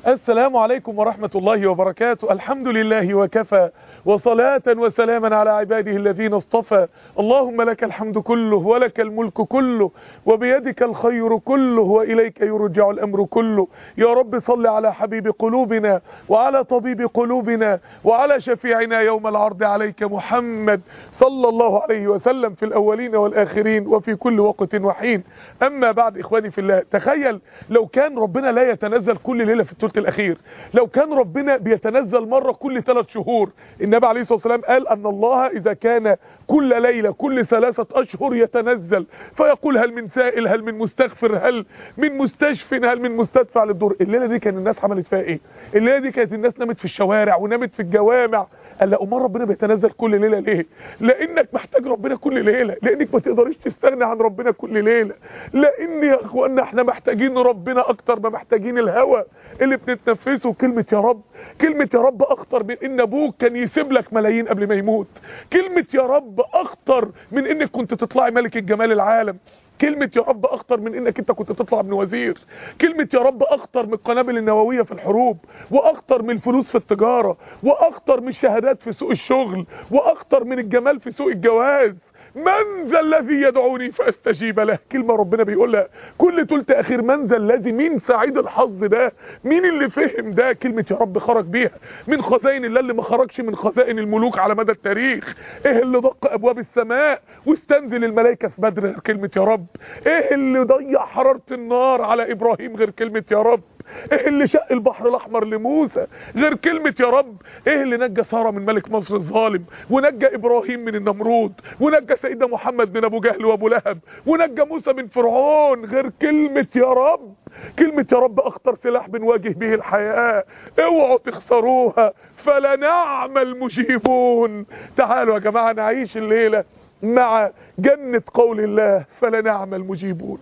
السلام عليكم ورحمة الله وبركاته الحمد لله وكفى وصلاة وسلاما على عباده الذين اصطفى اللهم لك الحمد كله ولك الملك كله وبيدك الخير كله وإليك يرجع الأمر كله يا رب صل على حبيب قلوبنا وعلى طبيب قلوبنا وعلى شفيعنا يوم العرض عليك محمد صلى الله عليه وسلم في الأولين والآخرين وفي كل وقت وحين أما بعد إخواني في الله تخيل لو كان ربنا لا يتنزل كل ليلة في الثلث الأخير لو كان ربنا بيتنزل مرة كل ثلاث شهور النبي عليه الصلاة والسلام قال أن الله إذا كان كل ليلة كل ثلاثة أشهر يتنزل فيقول هل من سائل هل من مستغفر هل من مستشف هل من مستدفع للدور الليلة دي كان الناس عملت فيها ايه الليلة دي كانت الناس نامت في الشوارع ونامت في الجوامع قال لا امال ربنا بيتنزل كل ليله ليه لانك محتاج ربنا كل ليله لانك ما تقدرش تستغنى عن ربنا كل ليله لان يا اخوانا احنا محتاجين ربنا اكتر ما محتاجين الهوى اللي بنتنفسه كلمه يا رب كلمه يا رب اخطر من ان ابوك كان يسيب لك ملايين قبل ما يموت كلمه يا رب اخطر من انك كنت تطلعي ملك الجمال العالم كلمة يا رب اخطر من انك انت كنت تطلع ابن وزير كلمة يا رب اخطر من القنابل النووية في الحروب واخطر من الفلوس في التجارة واخطر من الشهادات في سوق الشغل واخطر من الجمال في سوق الجواز من ذا الذي يدعوني فاستجيب له كلمة ربنا بيقولها كل تلت اخير من ذا الذي مين سعيد الحظ ده مين اللي فهم ده كلمة يا رب خرج بيها من خزائن الله اللي ما خرجش من خزائن الملوك على مدى التاريخ ايه اللي دق ابواب السماء واستنزل الملائكة في بدر غير كلمة يا رب ايه اللي ضيع حرارة النار على ابراهيم غير كلمة يا رب ايه اللي شق البحر الاحمر لموسى غير كلمة يا رب ايه اللي نجى سارة من ملك مصر الظالم ونجى ابراهيم من النمرود ونجى سيدنا محمد من ابو جهل وابو لهب ونجى موسى من فرعون غير كلمة يا رب كلمة يا رب اخطر سلاح بنواجه به الحياة اوعوا تخسروها فلنعم المجيبون تعالوا يا جماعة نعيش الليلة مع جنة قول الله فلنعم المجيبون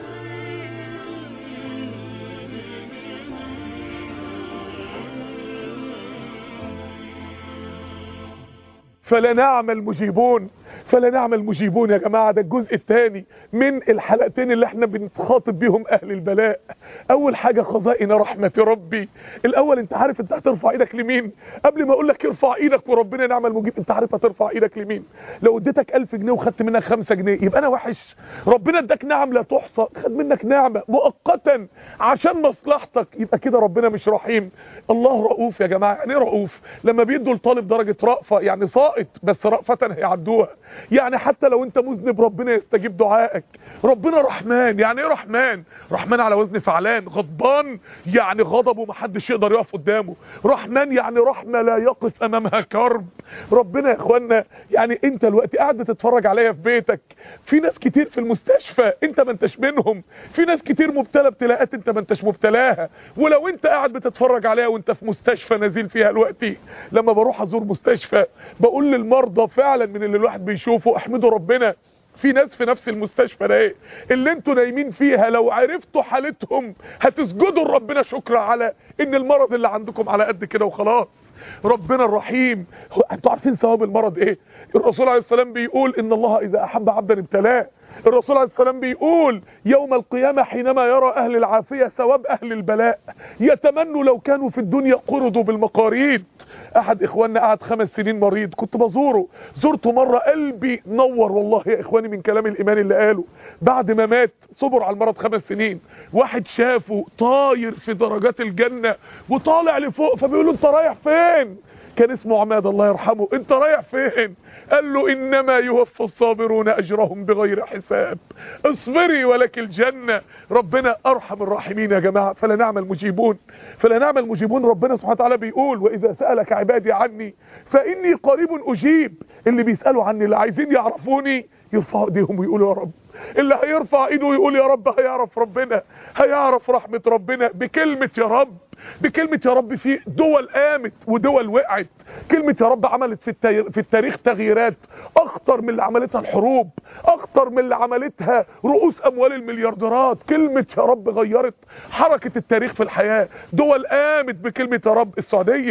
فلنعم المجيبون فلنعم المجيبون يا جماعة ده الجزء الثاني من الحلقتين اللي احنا بنخاطب بيهم اهل البلاء اول حاجة خزائن رحمة ربي الاول انت عارف انت هترفع ايدك لمين قبل ما اقول لك ارفع ايدك وربنا نعم المجيب انت عارف هترفع ايدك لمين لو اديتك 1000 جنيه وخدت منك 5 جنيه يبقى انا وحش ربنا اداك نعم لا تحصى خد منك نعمة مؤقتا عشان مصلحتك يبقى كده ربنا مش رحيم الله رؤوف يا جماعة يعني ايه رؤوف لما بيدوا لطالب درجة رأفة يعني ساقط بس رأفة هيعدوها يعني حتى لو انت مذنب ربنا يستجيب دعائك ربنا رحمن يعني ايه رحمن رحمن على وزن فعلان غضبان يعني غضبه محدش يقدر يقف قدامه رحمن يعني رحمة لا يقف امامها كرب ربنا يا اخوانا يعني انت الوقت قاعد بتتفرج عليا في بيتك في ناس كتير في المستشفى انت ما انتش منهم في ناس كتير مبتلى ابتلاءات انت ما انتش مبتلاها ولو انت قاعد بتتفرج عليها وانت في مستشفى نازل فيها دلوقتي لما بروح ازور مستشفى بقول للمرضى فعلا من اللي الواحد بيشوفه احمدوا ربنا في ناس في نفس المستشفى ده ايه اللي انتوا نايمين فيها لو عرفتوا حالتهم هتسجدوا لربنا شكر على ان المرض اللي عندكم على قد كده وخلاص ربنا الرحيم انتوا عارفين ثواب المرض ايه الرسول عليه السلام بيقول ان الله اذا احب عبدا ابتلاه الرسول عليه السلام بيقول يوم القيامة حينما يرى أهل العافية ثواب أهل البلاء يتمنوا لو كانوا في الدنيا قرضوا بالمقاريد أحد إخواننا قعد خمس سنين مريض كنت بزوره زرته مرة قلبي نور والله يا إخواني من كلام الإيمان اللي قاله بعد ما مات صبر على المرض خمس سنين واحد شافه طاير في درجات الجنة وطالع لفوق فبيقول له انت رايح فين كان اسمه عماد الله يرحمه انت رايح فين قال له انما يوفى الصابرون اجرهم بغير حساب اصبري ولك الجنة ربنا ارحم الراحمين يا جماعة فلا نعمل مجيبون فلا نعمل مجيبون ربنا سبحانه وتعالى بيقول واذا سألك عبادي عني فاني قريب اجيب اللي بيسألوا عني اللي عايزين يعرفوني يرفعوا ايديهم ويقولوا يا رب اللي هيرفع ايده ويقول يا رب هيعرف ربنا هيعرف رحمة ربنا بكلمة يا رب بكلمة يا رب في دول قامت ودول وقعت كلمة يا رب عملت في, التاريخ في التاريخ تغييرات اخطر من اللي عملتها الحروب اخطر من اللي عملتها رؤوس اموال المليارديرات كلمة يا رب غيرت حركة التاريخ في الحياة دول قامت بكلمة يا رب السعودية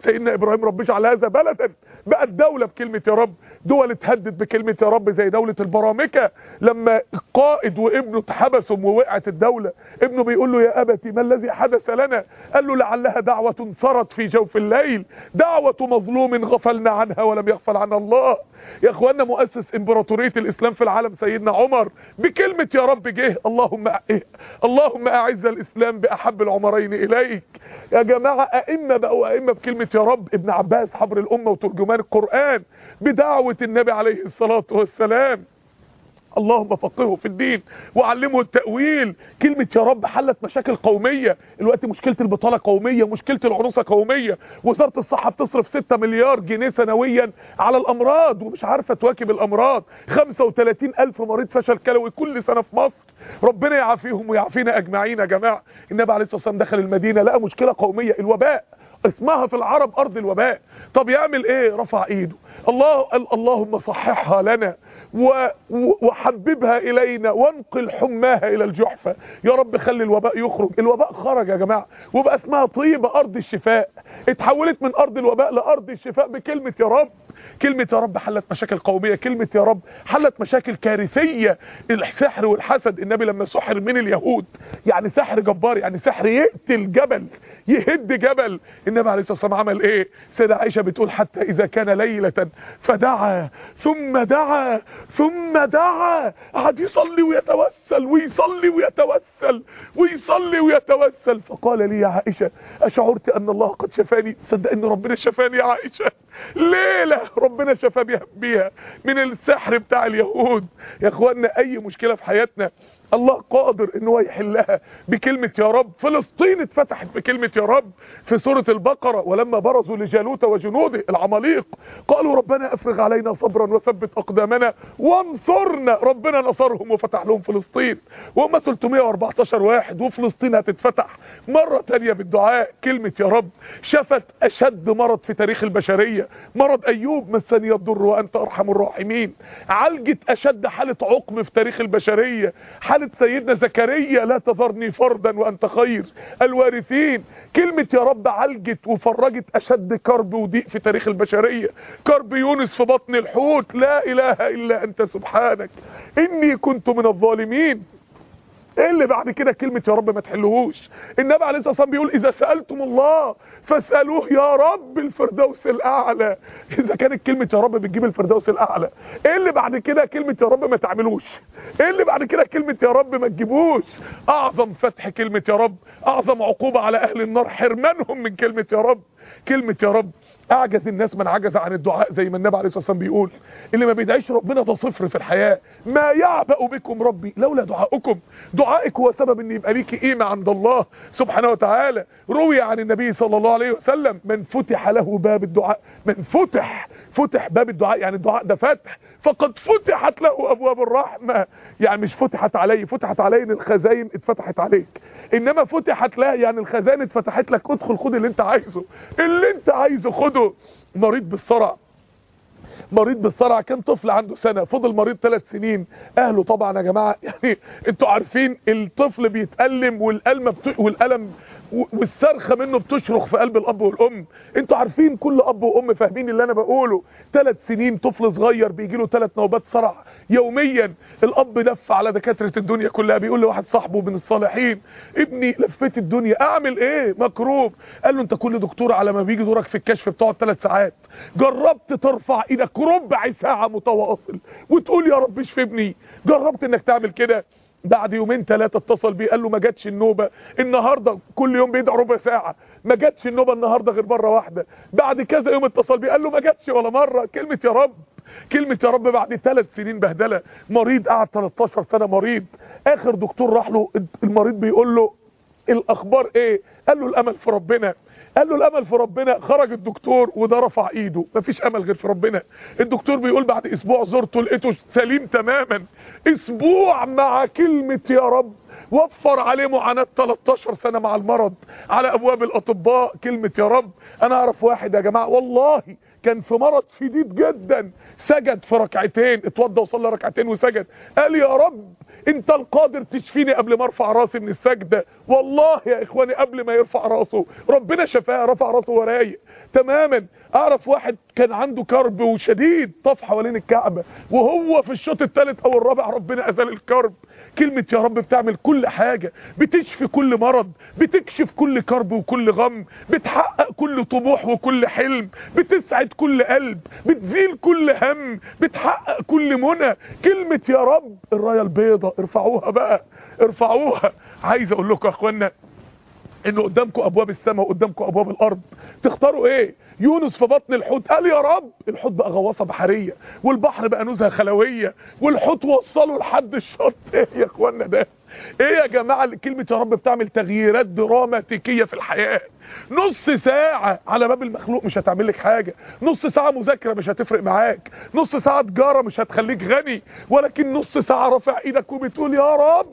سيدنا ابراهيم رب اجعل هذا بلدا بقت دوله بكلمه يا رب دول اتهدد بكلمه يا رب زي دوله البرامكه لما القائد وابنه اتحبسوا ووقعت الدوله ابنه بيقول له يا ابتي ما الذي حدث لنا قال له لعلها دعوه صرت في جوف الليل دعوه مظلوم غفلنا عنها ولم يغفل عنها الله يا اخوانا مؤسس امبراطوريه الاسلام في العالم سيدنا عمر بكلمه يا رب جه اللهم إيه؟ اللهم اعز الاسلام باحب العمرين اليك يا جماعه ائمه بقوا ائمه بكلمه يا رب ابن عباس حبر الامه وترجمان القران بدعوه النبي عليه الصلاه والسلام اللهم فقهه في الدين وعلمه التأويل كلمة يا رب حلت مشاكل قومية الوقت مشكلة البطالة قومية مشكلة العنوسة قومية وزارة الصحة بتصرف 6 مليار جنيه سنويا على الأمراض ومش عارفة تواكب الأمراض 35 ألف مريض فشل كلوي كل سنة في مصر ربنا يعافيهم ويعافينا أجمعين يا جماعة النبي عليه الصلاة والسلام دخل المدينة لقى مشكلة قومية الوباء اسمها في العرب أرض الوباء طب يعمل ايه رفع ايده الله اللهم صححها لنا و... وحببها الينا وانقل حماها الى الجحفة يا رب خلي الوباء يخرج الوباء خرج يا جماعة وبقى اسمها طيبة ارض الشفاء اتحولت من ارض الوباء لارض الشفاء بكلمة يا رب كلمة يا رب حلت مشاكل قومية كلمة يا رب حلت مشاكل كارثية السحر والحسد النبي لما سحر من اليهود يعني سحر جبار يعني سحر يقتل جبل يهد جبل النبي عليه الصلاة والسلام عمل ايه سيدة عائشة بتقول حتى اذا كان ليلة فدعا ثم دعا ثم دعا قعد يصلي ويتوسل ويصلي ويتوسل ويصلي ويتوسل فقال لي يا عائشة اشعرت ان الله قد شفاني تصدق ان ربنا شفاني يا عائشة ليلة ربنا شفى بيها, بيها من السحر بتاع اليهود يا اخوانا اي مشكلة في حياتنا الله قادر ان هو يحلها بكلمة يا رب فلسطين اتفتحت بكلمة يا رب في سورة البقرة ولما برزوا لجالوت وجنوده العماليق قالوا ربنا افرغ علينا صبرا وثبت اقدامنا وانصرنا ربنا نصرهم وفتح لهم فلسطين وهم 314 واحد وفلسطين هتتفتح مرة تانية بالدعاء كلمة يا رب شفت اشد مرض في تاريخ البشرية مرض ايوب مسني الضر وانت ارحم الراحمين عالجت اشد حالة عقم في تاريخ البشرية حالة سيدنا زكريا لا تذرني فردا وانت خير الوارثين كلمة يا رب عالجت وفرجت اشد كرب وضيق في تاريخ البشرية كرب يونس في بطن الحوت لا اله الا انت سبحانك اني كنت من الظالمين ايه اللي بعد كده كلمة يا رب ما تحلهوش النبي عليه الصلاة والسلام بيقول اذا سألتم الله فاسألوه يا رب الفردوس الاعلى اذا كانت كلمة يا رب بتجيب الفردوس الاعلى ايه اللي بعد كده كلمة يا رب ما تعملوش ايه اللي بعد كده كلمة يا رب ما تجيبوش اعظم فتح كلمة يا رب اعظم عقوبة على اهل النار حرمانهم من كلمة يا رب كلمة يا رب اعجز الناس من عجز عن الدعاء زي ما النبي عليه الصلاه والسلام بيقول اللي ما بيدعيش ربنا ده صفر في الحياه ما يعبأ بكم ربي لولا دعائكم دعائك هو سبب ان يبقى ليكي قيمه عند الله سبحانه وتعالى روي عن النبي صلى الله عليه وسلم من فتح له باب الدعاء من فتح فتح باب الدعاء يعني الدعاء ده فتح فقد فتحت له ابواب الرحمه يعني مش فتحت عليه فتحت عليه ان الخزاين اتفتحت عليك انما فتحت لا يعني الخزائن اتفتحت لك ادخل خد اللي انت عايزه اللي انت عايزه خده مريض بالصرع مريض بالصرع كان طفل عنده سنة فضل مريض ثلاث سنين اهله طبعا يا جماعة يعني انتوا عارفين الطفل بيتألم والألم بت... والألم والصرخة منه بتشرخ في قلب الاب والام انتوا عارفين كل اب وام فاهمين اللي انا بقوله ثلاث سنين طفل صغير بيجي له ثلاث نوبات صرع يوميا الاب لف على دكاترة الدنيا كلها بيقول لواحد صاحبه من الصالحين ابني لفيت الدنيا اعمل ايه مكروب قال له انت كل دكتور على ما بيجي دورك في الكشف بتقعد ثلاث ساعات جربت ترفع ايدك ربع ساعة متواصل وتقول يا رب اشفي ابني جربت انك تعمل كده بعد يومين ثلاثة اتصل بيه قال له ما جاتش النوبة النهاردة كل يوم بيدعي ربع ساعة ما جاتش النوبة النهاردة غير مرة واحدة بعد كذا يوم اتصل بيه قال له ما جاتش ولا مرة كلمة يا رب كلمة يا رب بعد ثلاث سنين بهدلة مريض قعد 13 سنة مريض اخر دكتور راح له المريض بيقول له الاخبار ايه قال له الامل في ربنا قال له الامل في ربنا خرج الدكتور وده رفع ايده مفيش امل غير في ربنا الدكتور بيقول بعد اسبوع زرته لقيته سليم تماما اسبوع مع كلمة يا رب وفر عليه معاناة 13 سنة مع المرض على ابواب الاطباء كلمة يا رب انا اعرف واحد يا جماعة والله كان في مرض شديد جدا سجد في ركعتين اتوضى وصلى ركعتين وسجد قال يا رب انت القادر تشفيني قبل ما ارفع راسي من السجده والله يا اخواني قبل ما يرفع راسه ربنا شفاه رفع راسه ورايق تماما اعرف واحد كان عنده كرب وشديد طاف حوالين الكعبه وهو في الشوط الثالث او الرابع ربنا ازال الكرب كلمة يا رب بتعمل كل حاجة بتشفي كل مرض بتكشف كل كرب وكل غم بتحقق كل طموح وكل حلم بتسعد كل قلب بتزيل كل هم بتحقق كل منى كلمة يا رب الراية البيضة ارفعوها بقى ارفعوها عايز اقول لكم يا اخوانا ان قدامكم ابواب السماء وقدامكم ابواب الارض تختاروا ايه يونس في بطن الحوت قال يا رب الحوت بقى غواصه بحريه والبحر بقى نزهه خلويه والحوت وصله لحد الشط ايه يا اخوانا ده ايه يا جماعه اللي كلمه يا رب بتعمل تغييرات دراماتيكيه في الحياه نص ساعة على باب المخلوق مش هتعمل لك حاجة نص ساعة مذاكرة مش هتفرق معاك نص ساعة تجارة مش هتخليك غني ولكن نص ساعة رافع ايدك وبتقول يا رب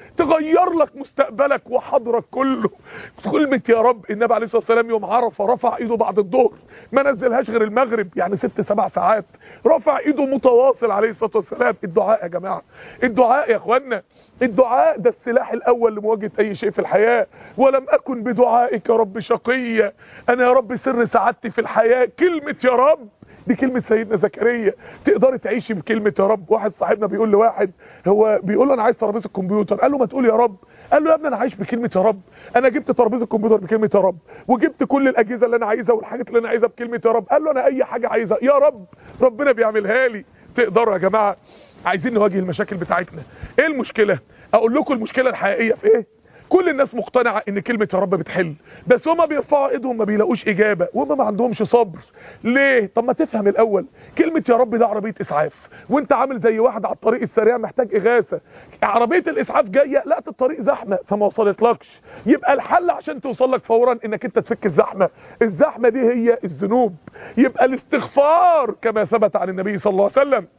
تغير لك مستقبلك وحضرك كله كلمة يا رب النبي عليه الصلاة والسلام يوم عرفة رفع ايده بعد الظهر ما نزلهاش غير المغرب يعني ست سبع ساعات رفع ايده متواصل عليه الصلاة والسلام الدعاء يا جماعة الدعاء يا اخوانا الدعاء ده السلاح الاول لمواجهة اي شيء في الحياة ولم اكن بدعائك يا رب شقية انا يا رب سر سعادتي في الحياة كلمة يا رب دي كلمة سيدنا زكريا تقدري تعيشي بكلمة يا رب واحد صاحبنا بيقول لواحد هو بيقول له انا عايز ترابيزه الكمبيوتر قال له ما تقول يا رب قال له يا ابني انا عايش بكلمة يا رب انا جبت ترابيزه الكمبيوتر بكلمة يا رب وجبت كل الاجهزة اللي انا عايزها والحاجات اللي انا عايزها بكلمة يا رب قال له انا اي حاجة عايزها يا رب ربنا بيعملها لي تقدروا يا جماعة عايزين نواجه المشاكل بتاعتنا ايه المشكلة اقول لكم المشكلة الحقيقية في ايه كل الناس مقتنعة ان كلمة يا رب بتحل بس هما بيرفعوا ايدهم ما بيلاقوش اجابة وهما ما عندهمش صبر ليه طب ما تفهم الاول كلمة يا رب ده عربية اسعاف وانت عامل زي واحد على الطريق السريع محتاج اغاثة عربية الاسعاف جاية لقت الطريق زحمة فما وصلتلكش يبقى الحل عشان توصل لك فورا انك انت تفك الزحمة الزحمة دي هي الذنوب يبقى الاستغفار كما ثبت عن النبي صلى الله عليه وسلم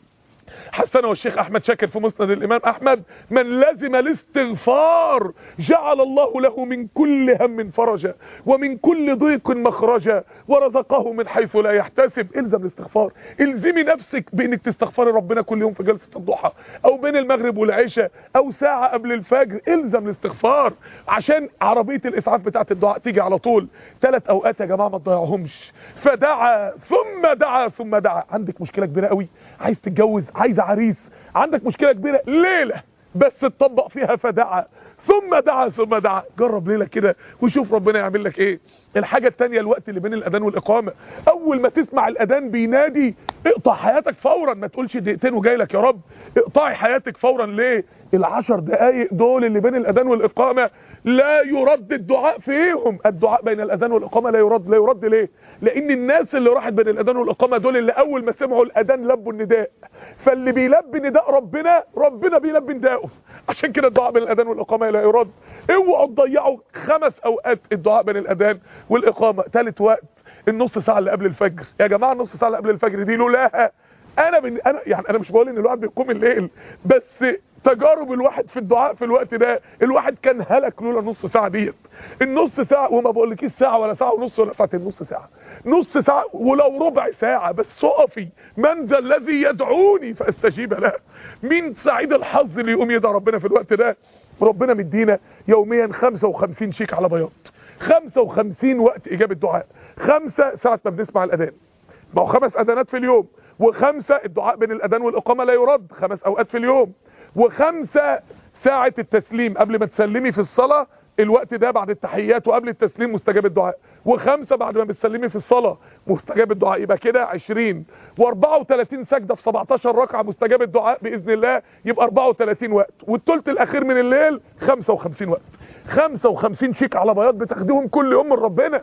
حسنه والشيخ احمد شاكر في مسند الامام احمد من لزم الاستغفار جعل الله له من كل هم فرجا ومن كل ضيق مخرجا ورزقه من حيث لا يحتسب الزم الاستغفار الزمي نفسك بانك تستغفري ربنا كل يوم في جلسه الضحى او بين المغرب والعشاء او ساعه قبل الفجر الزم الاستغفار عشان عربيه الاسعاف بتاعه الدعاء تيجي على طول ثلاث اوقات يا جماعه ما تضيعهمش فدعا ثم دعا ثم دعا عندك مشكله كبيره قوي عايز تتجوز عايز عريس عندك مشكلة كبيرة ليلة بس تطبق فيها فدعا ثم دعا ثم دعا جرب ليلة كده وشوف ربنا يعمل لك ايه الحاجة التانية الوقت اللي بين الاذان والاقامة اول ما تسمع الاذان بينادي اقطع حياتك فورا ما تقولش دقيقتين وجاي لك يا رب اقطعي حياتك فورا ليه العشر دقايق دول اللي بين الاذان والاقامة لا يرد الدعاء فيهم الدعاء بين الاذان والاقامة لا يرد لا يرد ليه لان الناس اللي راحت بين الاذان والاقامة دول اللي اول ما سمعوا الاذان لبوا النداء فاللي بيلبي نداء ربنا ربنا بيلبي نداءه عشان كده الدعاء بين الاذان والاقامه لا يرد اوعوا تضيعوا خمس اوقات الدعاء بين الاذان والاقامه ثالث وقت النص ساعه اللي قبل الفجر يا جماعه النص ساعه اللي قبل الفجر دي لولاها انا من انا يعني انا مش بقول ان الواحد بيقوم الليل بس تجارب الواحد في الدعاء في الوقت ده الواحد كان هلك لولا النص ساعه ديت النص ساعه وما بقولكيش ساعه ولا ساعه ونص ولا ساعتين نص ساعه نص ساعة ولو ربع ساعة بس اقفي من ذا الذي يدعوني فاستجيب له مين سعيد الحظ اللي يقوم يدعى ربنا في الوقت ده ربنا مدينا يوميا 55 شيك على بياض 55 وقت اجابة دعاء خمسة ساعة ما بنسمع الاذان ما هو خمس اذانات في اليوم وخمسة الدعاء بين الاذان والاقامة لا يرد خمس اوقات في اليوم وخمسة ساعة التسليم قبل ما تسلمي في الصلاة الوقت ده بعد التحيات وقبل التسليم مستجاب الدعاء وخمسة بعد ما بتسلمي في الصلاة مستجاب الدعاء يبقى كده 20 و34 سجدة في 17 ركعة مستجاب الدعاء بإذن الله يبقى 34 وقت والثلث الأخير من الليل 55 وقت 55 شيك على بياض بتاخديهم كل يوم من ربنا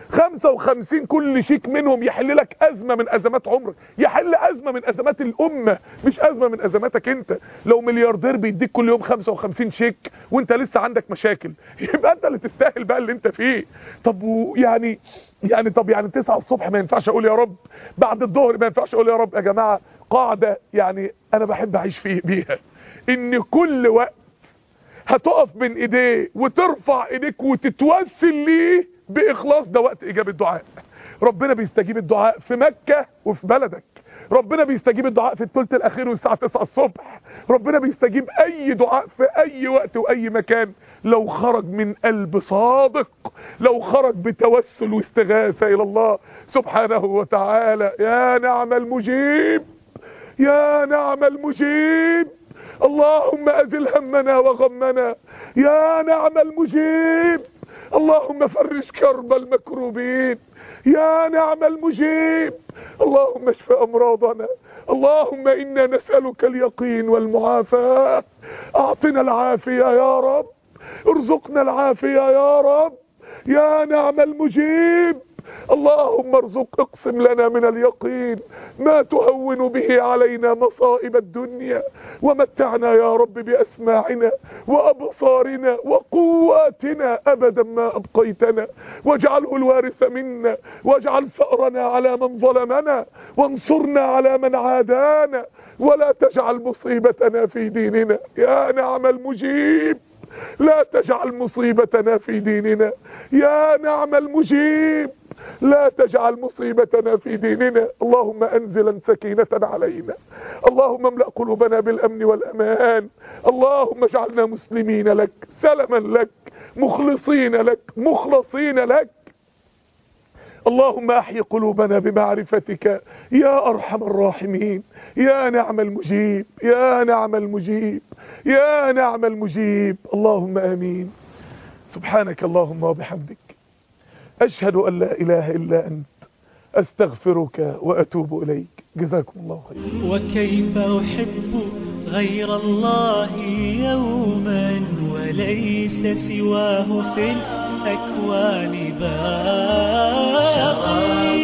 55 كل شيك منهم يحل لك أزمة من أزمات عمرك يحل أزمة من أزمات الأمة مش أزمة من أزماتك أنت لو ملياردير بيديك كل يوم 55 شيك وانت لسه عندك مشاكل يبقى انت اللي تستاهل بقى اللي انت فيه طب يعني يعني طب يعني 9 الصبح ما ينفعش اقول يا رب بعد الظهر ما ينفعش اقول يا رب يا جماعة قاعدة يعني انا بحب اعيش فيه بيها ان كل وقت هتقف بين ايديه وترفع ايديك وتتوسل ليه باخلاص ده وقت اجابه الدعاء ربنا بيستجيب الدعاء في مكة وفي بلدك ربنا بيستجيب الدعاء في الثلث الاخير والساعه 9 الصبح ربنا بيستجيب اي دعاء في اي وقت واي مكان لو خرج من قلب صادق لو خرج بتوسل واستغاثه الى الله سبحانه وتعالى يا نعم المجيب يا نعم المجيب اللهم ازل همنا وغمنا يا نعم المجيب اللهم فرج كرب المكروبين يا نعم المجيب اللهم اشف امراضنا اللهم انا نسألك اليقين والمعافاة اعطنا العافية يا رب ارزقنا العافية يا رب يا نعم المجيب اللهم ارزق اقسم لنا من اليقين ما تهون به علينا مصائب الدنيا ومتعنا يا رب بأسماعنا وأبصارنا وقواتنا أبدا ما أبقيتنا واجعله الوارث منا واجعل ثأرنا على من ظلمنا وانصرنا على من عادانا ولا تجعل مصيبتنا في ديننا يا نعم المجيب لا تجعل مصيبتنا في ديننا يا نعم المجيب لا تجعل مصيبتنا في ديننا اللهم انزلا سكينة علينا اللهم املأ قلوبنا بالامن والامان اللهم اجعلنا مسلمين لك سلما لك مخلصين لك مخلصين لك اللهم احي قلوبنا بمعرفتك يا ارحم الراحمين يا نعم المجيب يا نعم المجيب يا نعم المجيب اللهم امين سبحانك اللهم وبحمدك اشهد ان لا اله الا انت استغفرك واتوب اليك جزاكم الله خيرا وكيف أحب غير الله يوما وليس سواه في الأكوان باشا